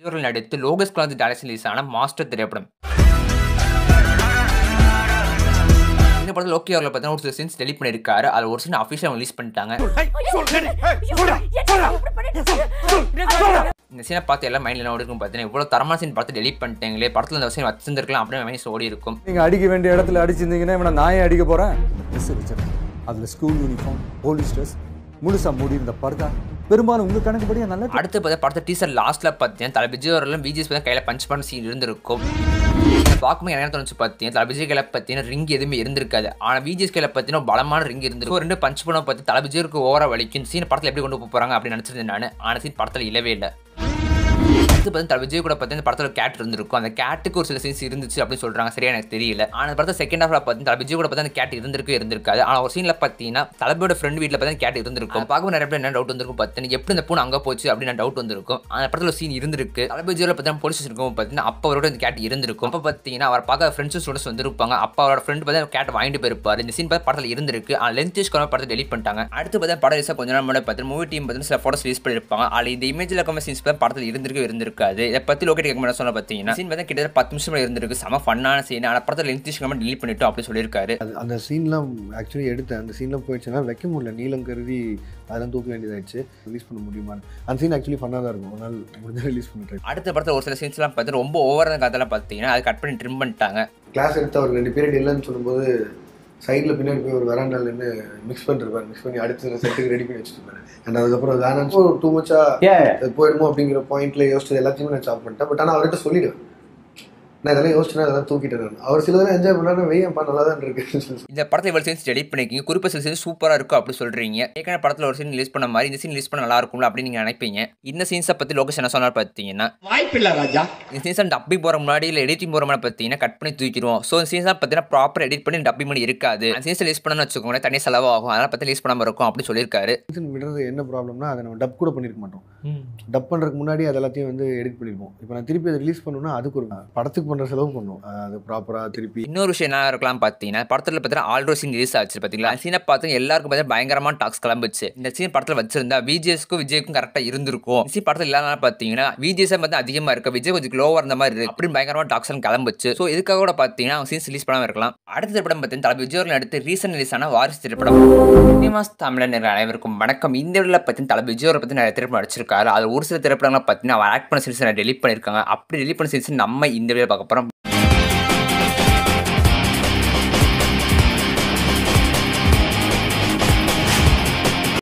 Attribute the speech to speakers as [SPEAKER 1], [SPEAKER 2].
[SPEAKER 1] இவர்கள் நடித்து லோகஸ் கலாந்த் டைரக்ஷன் ரிலீஸ் ஆன மாஸ்டர் திரைப்படம் இந்த படத்தில் லோக்கி அவர்களை பார்த்தீங்கன்னா ஒரு சில சீன்ஸ் டெலிட் பண்ணியிருக்காரு அதில் ஒரு சீன் அஃபிஷியல் ரிலீஸ் பண்ணிட்டாங்க இந்த சீனை பார்த்து எல்லாம் மைண்டில் ஓடி இருக்கும் பார்த்தீங்கன்னா இவ்வளோ தரமான சீன் பார்த்து டெலிட் பண்ணிட்டீங்களே படத்தில் இந்த சீன் வச்சிருந்துருக்கலாம் அப்படின்னு மைண்ட் ஓடி இருக்கும்
[SPEAKER 2] நீங்க அடிக்க வேண்டிய இடத்துல அடிச்சிருந்தீங்கன்னா இவனை நான் ஏன் அடிக்க போறேன் ட்ரெஸ் வச்சிருக்கேன் அதுல ஸ்கூல் யூனிஃபார்ம் போலீஸ் ட்ரெஸ் முழுசா மூடி இருந்த பர்தா பெரும்பாலும் உங்க கணக்குப்படி நல்ல
[SPEAKER 1] அடுத்து பார்த்தா படத்தை டீசர் லாஸ்ட்ல பார்த்தீங்கன்னா தலை விஜய் அவர்களும் விஜய் பார்த்தா கையில பஞ்ச் பண்ண சீன் இருந்திருக்கும் இதை பார்க்கும்போது என்ன தோணுச்சு பார்த்தீங்கன்னா தலை விஜய் கையில பார்த்தீங்கன்னா ரிங் எதுவுமே இருந்திருக்காது ஆனா விஜய் கையில பார்த்தீங்கன்னா பலமான ரிங் இருந்திருக்கும் ரெண்டு பஞ்ச் பண்ண பார்த்து தலை விஜய்க்கு ஓவரா வலிக்கும் சீன் படத்தில் எப்படி கொண்டு போக போறாங்க அப்படின்னு நினைச்சிருந்தேன் நான் ஆனா சீன் படத்தில் இல்லவே இல்லை அடுத்து பார்த்து தலை விஜய் கூட பார்த்தீங்கன்னா இந்த படத்தில் கேட் இருந்திருக்கும் அந்த கேட்டுக்கு ஒரு சில சீன்ஸ் இருந்துச்சு அப்படின்னு சொல்றாங்க சரியா எனக்கு தெரியல ஆனா இந்த படத்தை செகண்ட் ஹாஃப்ல பார்த்து தலை விஜய் கூட பார்த்தா அந்த கேட் இருந்திருக்கு இருந்திருக்காது ஆனா ஒரு சீன்ல பார்த்தீங்கன்னா தளபதியோட ஃப்ரெண்ட் வீட்டில் பார்த்தா கேட் இருந்திருக்கும் அதை பார்க்கும்போது நிறைய பேர் என்ன டவுட் வந்திருக்கும் பார்த்தீங்கன்னா எப்படி இந்த பூனை அங்கே போச்சு அப்படின்னு டவுட் வந்திருக்கும் அந்த படத்தில் ஒரு சீன் இருந்திருக்கு தளபதியோட பார்த்தீங்கன்னா போலீஸ் இருக்கும் பார்த்தீங்கன்னா அப்போ அவரோட இந்த கேட் இருந்திருக்கும் அப்போ பார்த்தீங்கன்னா அவர் பார்க்க ஃப்ரெண்ட்ஸும் ஸ்டூடெண்ட்ஸ் வந்திருப்பாங்க அப்போ அவரோட ஃப்ரெண்ட் பார்த்தா கேட் வாங்கிட்டு போயிருப்பாரு இந்த சீன் பார்த்து படத்தில் இருந்திருக்கு ஆனால் லென்த் யூஸ்க்கான படத்தை டெலிட் பண்ணிட்டாங்க அடுத்து பார்த்தா படம் ரிலீஸாக கொஞ்ச நாள் முன்னாடி பார்த்து மூவி டீம் பார்த்தீங்கன்னா சில ஃபோட்டோஸ் ரிலீஸ் பண்ணியிருப்பாங்க அதில் இந்த இமேஜில் இருக்க சீன்ஸ் பார்த்து படத்தில் இருந்திருக்கு இருந்திருக்காது இதை பற்றி லோகேட் கேட்க சொன்ன பார்த்தீங்கன்னா சீன் பார்த்தா கிட்டத்தட்ட பத்து நிமிஷம் இருந்திருக்கு செம ஃபன்னான சீன் ஆனால் படத்தில் லென்த் யூஸ்க்கான டெலிட் பண்ணிட்டோம் அப்படின்னு சொல்லியிருக்காரு
[SPEAKER 3] அது அந்த சீன்லாம் ஆக்சுவலி எடுத்தேன் அந்த சீன்லாம் போயிடுச்சுன்னா வைக்க முடியல நீளம் கருதி அதெல்லாம் தூக்க வேண்டியதாயிடுச்சு ரிலீஸ் பண்ண முடியுமான்னு அந்த சீன் ஆக்சுவலி ஃபன்னாக தான் இருக்கும் ஒரு நாள் முடிஞ்சால் ரிலீஸ் பண்ணிட்டேன்
[SPEAKER 1] அடுத்த படத்தில் ஒரு சில சீன்ஸ்லாம் பார்த்து ரொம்ப ஓவரான கதையெல்லாம் பார்த்தீங்கன்னா அது கட் பண்ணி ட்ரிம் பண்ணிட்டாங்க
[SPEAKER 3] கிளாஸ் எடுத்து அவர் ரெண்டு பீரியட் இல்லைன்னு சொல்லும்போது சைடில் பின்னாடி போய் ஒரு வெராண்டால நின்று மிக்ஸ் பண்ணிருப்பாரு மிக்ஸ் பண்ணி அடுத்த செட்டுக்கு ரெடி பண்ணி வச்சுருப்பாரு அண்ட் அதுக்கப்புறம் வேணான்னு டூ மச்சா போயிடுமோ அப்படிங்கிற பாயிண்ட்ல யோசிச்சது எல்லாத்தையுமே நான் சாப் பண்ணிட்டேன் பட் ஆனால் அவர்கிட்ட சொல்லிடுவேன் நான் இதெல்லாம் யோசிச்சேன்னா அதெல்லாம் தூக்கிட்டேன் நான் அவர் சிலதெல்லாம் என்ஜாய் பண்ணாரு வெய்யப்பா நல்லா தான் இருக்கு
[SPEAKER 1] இந்த படத்தை இவ்வளோ சீன்ஸ் டெலிட் பண்ணிருக்கீங்க குறிப்பாக சில சீன்ஸ் சூப்பராக இருக்கும் அப்படி சொல்றீங்க ஏற்கனவே படத்தில் ஒரு சீன் ரிலீஸ் பண்ண மாதிரி இந்த சீன் ரிலீஸ் பண்ண நல்லா இருக்கும்ல அப்படின்னு நீங்கள் நினைப்பீங்க இந்த சீன்ஸை பற்றி லோகேஷ் என்ன சொன்னார் பார்த்தீங்கன்னா
[SPEAKER 4] வாய்ப்பில்லை ராஜா
[SPEAKER 1] இந்த சீன்ஸ் டப்பிங் போகிற முன்னாடி இல்லை எடிட்டிங் போகிற முன்னாடி பார்த்தீங்கன்னா கட் பண்ணி தூக்கிடுவோம் ஸோ இந்த சீன்ஸ் பார்த்தீங்கன்னா ப்ராப்பர் எடிட் பண்ணி டப்பிங் பண்ணி இருக்காது அந்த சீன்ஸ் ரிலீஸ் பண்ணணும்னு வச்சுக்கோங்களேன் தனியாக செலவாகும் அதனால் பற்றி ரிலீஸ் பண்ணாமல் இருக்கும் அப்படி சொல்லியிருக்காரு
[SPEAKER 3] சீசன் விடுறது என்ன ப்ராப்ளம்னா அதை நம்ம டப் கூட பண்ணிருக்க மாட்டோம் டப் பண்ணுறதுக்கு முன்னாடி அது எல்லாத்தையும் வந்து எடிட் பண்ணிருப்போம் இப்போ நான் திருப்பி அதை ரிலீஸ் பண்ணணும்னா அதுக்கு ஒரு படத்துக்கு பண்ணுற செலவு பண்ணும் அது ப்ராப்பராக திருப்பி
[SPEAKER 1] இன்னொரு விஷயம் என்ன இருக்கலாம் பார்த்தீங்கன்னா படத்தில் பார்த்தீங்கன்னா ஆல்ரோ சீன் ரிலீஸ் ஆச்சு பார்த்தீங்களா அந்த சீனை பார்த்து எல்லாருக்கும் பார்த்தீங்கன்னா பயங்கரமான டாக்ஸ் கிளம்புச்சு இந்த சீன் படத்தில் வச்சிருந்தா விஜேஸ்க்கும் விஜய்க்கும் கரெக்டாக இருந்திருக்கும் இந்த சீன் படத்தில் இல்லாதனால பார்த்தீங்கன்னா விஜய்ஸ் வந்து அதிகமாக இருக்கு விஜய் கொஞ்சம் லோவாக இருந்த மாதிரி இருக்கு அப்படின்னு பயங்கரமான டாக்ஸ் எல்லாம் கிளம்புச்சு ஸோ இதுக்காக கூட பார்த்தீங்கன்னா அவங்க சீன்ஸ் ரிலீஸ் பண்ணாமல் இருக்கலாம் அடுத்த திரைப்படம் பார்த்தீங்கன்னா தலை விஜய் அவர்கள் அடுத்து ரீசன்ட் ரிலீஸ் ஆன வாரிசு திரைப்படம் சினிமாஸ் தமிழர் அனைவருக்கும் வணக்கம் இந்த வீடியோவில் பார்த்தீங்கன்னா தலை விஜய் அவரை பற்றி நிறைய திரைப்படம் நடிச்சிருக்காரு அது ஒரு சில திரைப்படங்களை பார்த்தீங்கன்னா அவர் ஆக்ட் பண்ண சீன்ஸ் டெலிட் பண்ணியிருக்காங்க அப்படி டெலிட் பண்ண சீன்ஸ் நம்ம இந்த வீடியோ பார்க்க போகிறோம்